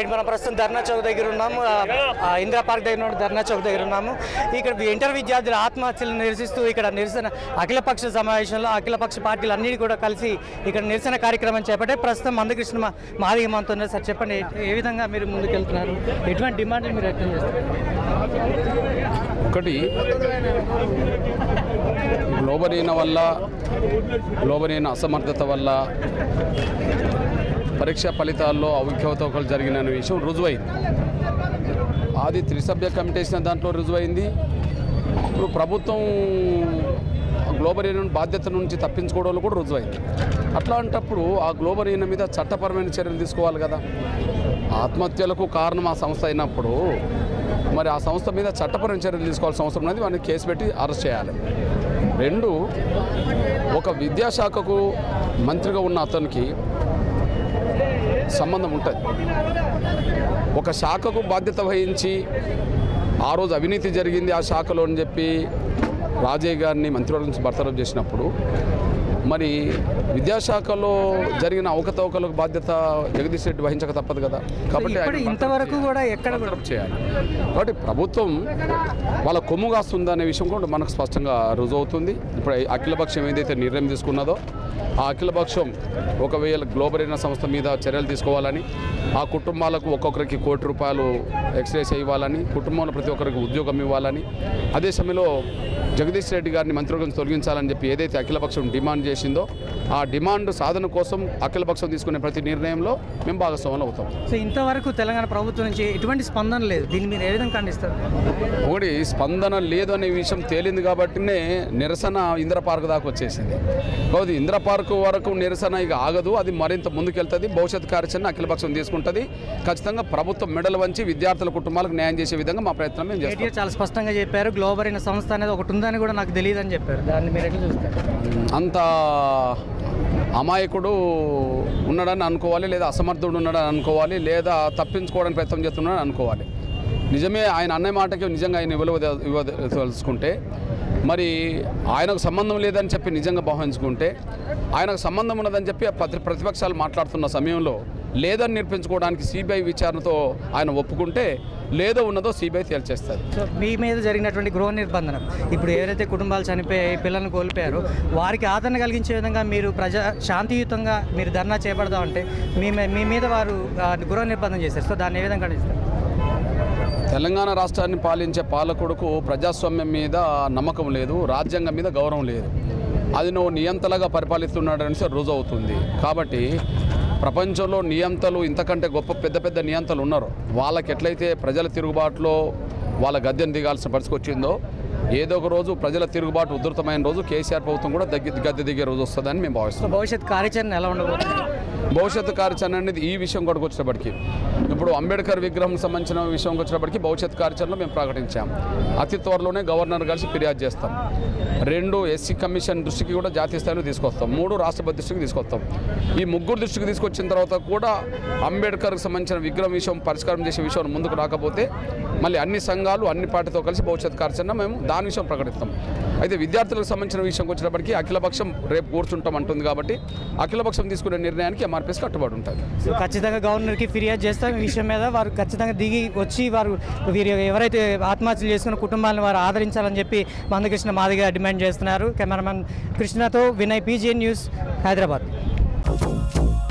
right మనం ప్రస్తుతం ధర్నా చౌక్ దగ్గర ఉన్నాము ఆ, ఆ, ఇందిరా పార్క్ దగ్గర ఉన్న ధర్నా చౌక్ దగ్గర ఉన్నాము ఇక్కడ ఇంటర్ విద్యార్థుల ఆత్మహత్యలను నిరసిస్తూ ఇక్కడ నిరసన అఖిలపక్ష సమావేశంలో అఖిలపక్ష పార్టీలు అన్నిటి కూడా కలిసి ఇక్కడ నిరసన కార్యక్రమం చేపట్టే ప్రస్తుతం మందకృష్ణ మా- మాదిగ మనతో ఉన్నారు సార్ చెప్పండి ఏ- ఏ విధంగా మీరు ముందుకెళ్తున్నారు ఎటువంటి డిమాండ్లు మీరు వ్యక్తం చేస్తారు ఒకటి గ్లోబలీన వల్ల గ్లోబలీన అసమర్థత వల్ల పరీక్షా ఫలితాల్లో అవకతవకలు జరిగిన విషయం రుజువైంది అది త్రిసభ్య కమిటీ వేసిన దాంట్లో రుజువైంది ఇప్పుడు ప్రభుత్వం గ్లోబల్ బాధ్యత నుంచి తప్పించుకోవడంలో కూడా రుజువైంది అట్లాంటప్పుడు ఆ గ్లోబల్ ఈయన మీద చట్టపరమైన చర్యలు తీసుకోవాలి కదా ఆత్మహత్యలకు కారణం ఆ సంస్థ అయినప్పుడు మరి ఆ సంస్థ మీద చట్టపరమైన చర్యలు తీసుకోవాల్సిన అవసరం ఉన్నది వాడిని కేసు పెట్టి అరెస్ట్ చేయాలి రెండు ఒక విద్యాశాఖకు మంత్రిగా ఉన్న అతనికి సంబంధం ఉంటుంది ఒక శాఖకు బాధ్యత వహించి ఆ రోజు అవినీతి జరిగింది ఆ శాఖలో అని చెప్పి రాజయ్య గారిని మంత్రివర్గం నుంచి బర్తరఫ్ చేసినప్పుడు మరి విద్యాశాఖలో జరిగిన అవకతవకలకు బాధ్యత జగదీష్ రెడ్డి వహించక తప్పదు కదా కాబట్టి ఇప్పుడు ఆయన ఇంతవరకు కూడా ఎక్కడ కూడా బర్తరఫ్ చేయాలి కాబట్టి ప్రభుత్వం వాళ్ళ కొమ్ము కాస్తుందనే విషయం కూడా మనకు స్పష్టంగా రుజువు అవుతుంది ఇప్పుడు అఖిలపక్షం ఏదైతే నిర్ణయం తీసుకున్నదో ఆ అఖిలపక్షం ఒకవేళ గ్లోబల్ అయిన సంస్థ మీద చర్యలు తీసుకోవాలని ఆ కుటుంబాలకు ఒక్కొక్కరికి కోటి రూపాయలు ఎక్స్రేస్ ఇవ్వాలని కుటుంబంలో ప్రతి ఒక్కరికి ఉద్యోగం ఇవ్వాలని అదే సమయంలో జగదీష్ రెడ్డి గారిని మంత్రివర్గం నుంచి తొలగించాలని చెప్పి ఏదైతే అఖిలపక్షం డిమాండ్ చేసిందో ఆ డిమాండ్ సాధన కోసం అఖిలపక్షం తీసుకునే ప్రతి నిర్ణయంలో మేము భాగస్వాములు అవుతాం సో ఇంతవరకు తెలంగాణ ప్రభుత్వం నుంచి ఎటువంటి స్పందన లేదు దీన్ని మీరు ఏ విధంగా ఖండిస్తారు ఒకటి స్పందన లేదు అనే విషయం తేలింది కాబట్టినే నిరసన ఇంద్ర పార్క్ దాకా వచ్చేసింది కాబట్టి ఇంద్ర పార్క్ వరకు నిరసన ఇక ఆగదు అది మరింత ముందుకెళ్తుంది భవిష్యత్ కార్యాచరణ అఖిలపక్షం తీసుకుంటుంది ఖచ్చితంగా ప్రభుత్వం మెడలు వంచి విద్యార్థుల కుటుంబాలకు న్యాయం చేసే విధంగా మా ప్రయత్నం మేము చేస్తాం కేటీఆర్ చాలా స్పష్టంగా చెప్పారు గ్లోబల్ అయిన సంస్థ అనేది ఒకటి ఉందని కూడా నాకు తెలియదు అని చెప్పారు దాన్ని మీరు ఎట్లా చూస్తారు అంత అమాయకుడు ఉన్నాడని అనుకోవాలి లేదా అసమర్థుడు ఉన్నాడని అనుకోవాలి లేదా తప్పించుకోవడానికి ప్రయత్నం చేస్తున్నాడని అనుకోవాలి నిజమే ఆయన అన్నయ్య మాటకి నిజంగా ఆయన విలువ ఇవ్వ తెలుసుకుంటే మరి ఆయనకు సంబంధం లేదని చెప్పి నిజంగా భావించుకుంటే ఆయనకు సంబంధం ఉన్నదని చెప్పి ఆ ప్రతి ప్రతిపక్షాలు మాట్లాడుతున్న సమయంలో లేదని నిర్పించుకోవడానికి సిబిఐ విచారణతో ఆయన ఒప్పుకుంటే లేదో ఉన్నదో సిబిఐ తేల్చేస్తుంది సో మీ మీద జరిగినటువంటి గృహ నిర్బంధన ఇప్పుడు ఎవరైతే కుటుంబాలు చనిపోయి పిల్లల్ని కోల్పోయారో వారికి ఆదరణ కలిగించే విధంగా మీరు ప్రజా శాంతియుతంగా మీరు ధర్నా చేపడదామంటే మీ మీ- మీ మీద వారు ఆ, గృహ నిర్బంధం చేశారు సో దాన్ని ఏ విధంగా ఖండిస్తారు తెలంగాణ రాష్ట్రాన్ని పాలించే పాలకుడుకు ప్రజాస్వామ్యం మీద నమ్మకం లేదు రాజ్యాంగం మీద గౌరవం లేదు అది నువ్వు నియంతలుగా పరిపాలిస్తున్నాడని రుజువు అవుతుంది కాబట్టి ప్రపంచంలో నియంతలు ఇంతకంటే గొప్ప పెద్ద పెద్ద నియంతలు ఉన్నారు వాళ్ళకి ఎట్లయితే ప్రజల తిరుగుబాటులో వాళ్ళ గద్దెను దిగాల్సిన పరిస్థితి వచ్చిందో ఏదో ఒక రోజు ప్రజల తిరుగుబాటు ఉధృతమైన రోజు కేసీఆర్ ప్రభుత్వం కూడా దగ్గర గద్దె దిగే రోజు వస్తుందని మేము సో భావిస్తున్నాం భవిష్యత్ కార్యాచరణ ఎలా ఉండబోతుంది భవిష్యత్తు కార్యాచరణ అనేది ఈ విషయం కూడా వచ్చేటప్పటికి ఇప్పుడు అంబేద్కర్ విగ్రహం సంబంధించిన విషయం వచ్చేటప్పటికి భవిష్యత్ కార్యాచరణలో మేము ప్రకటించాం అతి త్వరలోనే గవర్నర్ కలిసి ఫిర్యాదు చేస్తాం రెండు ఎస్సీ కమిషన్ దృష్టికి కూడా జాతీయ స్థాయిలో తీసుకొస్తాం మూడు రాష్ట్రపతి దృష్టికి తీసుకొస్తాం ఈ ముగ్గురు దృష్టికి తీసుకొచ్చిన తర్వాత కూడా అంబేద్కర్కి సంబంధించిన విగ్రహం విషయం పరిష్కారం చేసే విషయం ముందుకు రాకపోతే మళ్ళీ అన్ని సంఘాలు అన్ని పార్టీతో కలిసి భవిష్యత్ కార్యాచరణ మేము దాని విషయం ప్రకటిస్తాం అయితే విద్యార్థులకు సంబంధించిన విషయం వచ్చేటప్పటికి అఖిలపక్షం రేపు కూర్చుంటాం అంటుంది కాబట్టి అఖిలపక్షం తీసుకునే నిర్ణయానికి ఎంఆర్పీఎస్ కట్టుబడి ఉంటుంది సో ఖచ్చితంగా గవర్నర్కి ఫిర్యాదు చేస్తాం ఈ విషయం మీద వారు ఖచ్చితంగా దిగి వచ్చి వారు వీరు ఎవరైతే ఆత్మహత్యలు చేసుకున్న కుటుంబాలను వారు ఆదరించాలని చెప్పి మందకృష్ణ మాదిగా డిమాండ్ చేస్తున్నారు కెమెరామెన్ కృష్ణతో వినయ్ పీజీఎన్ న్యూస్ హైదరాబాద్